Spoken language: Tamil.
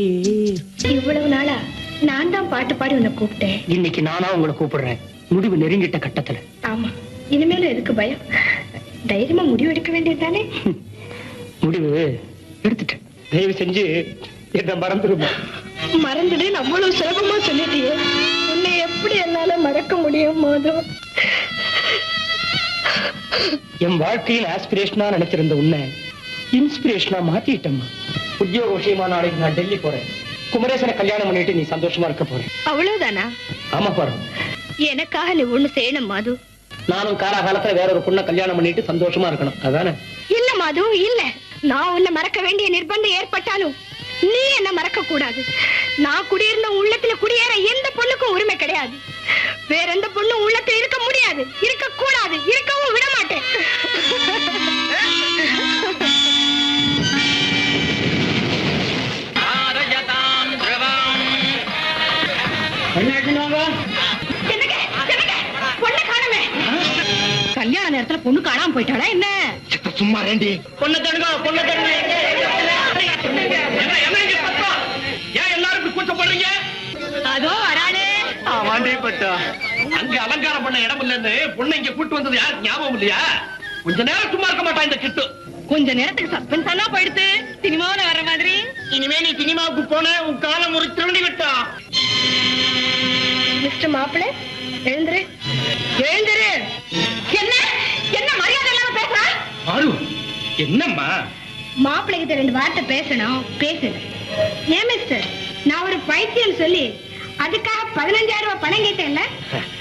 இவ்வளவு நாளா நான் தான் பாட்டு பாடி உன்னை கூப்பிட்டேன் இன்னைக்கு நானா உங்களை கூப்பிடுறேன் முடிவு நெருங்கிட்ட கட்டத்துல ஆமா இனிமேலும் எதுக்கு பயம் தைரியமா முடிவு எடுக்க வேண்டியதுதானே முடிவு எடுத்துட்டேன் தயவு செஞ்சு என்ன மறந்துருமா மறந்துடு அவ்வளவு சுலபமா சொல்லிட்டியே உன்னை எப்படி என்னால மறக்க முடியும் மாதவ் என் வாழ்க்கையில் ஆஸ்பிரேஷனா நினைச்சிருந்த உன்னை இன்ஸ்பிரேஷனா மாத்திட்டம்மா உத்தியோக விஷயமா நாளைக்கு நான் டெல்லி போறேன் குமரேசனை கல்யாணம் பண்ணிட்டு நீ சந்தோஷமா இருக்க போறேன் அவ்வளவுதானா ஆமா பாரு எனக்காக நீ ஒண்ணு செய்யணும் மாது நானும் காலாகாலத்துல வேற ஒரு பொண்ணை கல்யாணம் பண்ணிட்டு சந்தோஷமா இருக்கணும் அதானே இல்ல மாது இல்ல நான் உன்னை மறக்க வேண்டிய நிர்பந்தம் ஏற்பட்டாலும் நீ என்ன மறக்க கூடாது நான் குடியிருந்த உள்ளத்துல குடியேற எந்த பொண்ணுக்கும் உரிமை கிடையாது வேற எந்த பொண்ணும் உள்ளத்துல இருக்க முடியாது இருக்க கூடாது இருக்கவும் விட மாட்டேன் என்னங்க, என்னங்க, பொண்ணை காணோமே. கல்யாண நேரத்துல பொண்ணு காணாம போயிட்டாளா என்ன சும்மா ரெண்டி பொண்ணை தடுங்க பொண்ணை தடுங்க ஏன் எல்லாரும் இப்படி கூச்சப்படுறீங்க அதோ வராளே வாண்டி பட்டா அங்க அலங்காரம் பண்ண இடம் இல்லைன்னு பொண்ணை இங்க கூட்டு வந்தது யாருக்கு ஞாபகம் இல்லையா கொஞ்ச நேரம் சும்மா இருக்க மாட்டான் இந்த கிட்டு கொஞ்ச நேரத்துக்கு சஸ்பென்ஸ் ஆனா போயிடுத்து சினிமாவுல வர்ற மாதிரி இனிமே நீ சினிமாவுக்கு போன உன் காலம் ஒரு திருவண்டி விட்டான் மிஸ்டர் மாப்பிள எழுந்துரு எழுந்துரு என்ன என்ன மரியாதை இல்லாம பேசுறா ஆரு என்னம்மா மாப்பிள்ளை கிட்ட ரெண்டு வார்த்தை பேசணும் பேசு ஏன் மிஸ்டர் நான் ஒரு பைத்தியம் சொல்லி அதுக்காக பதினஞ்சாயிரம் ரூபாய் பணம் கேட்டேன்ல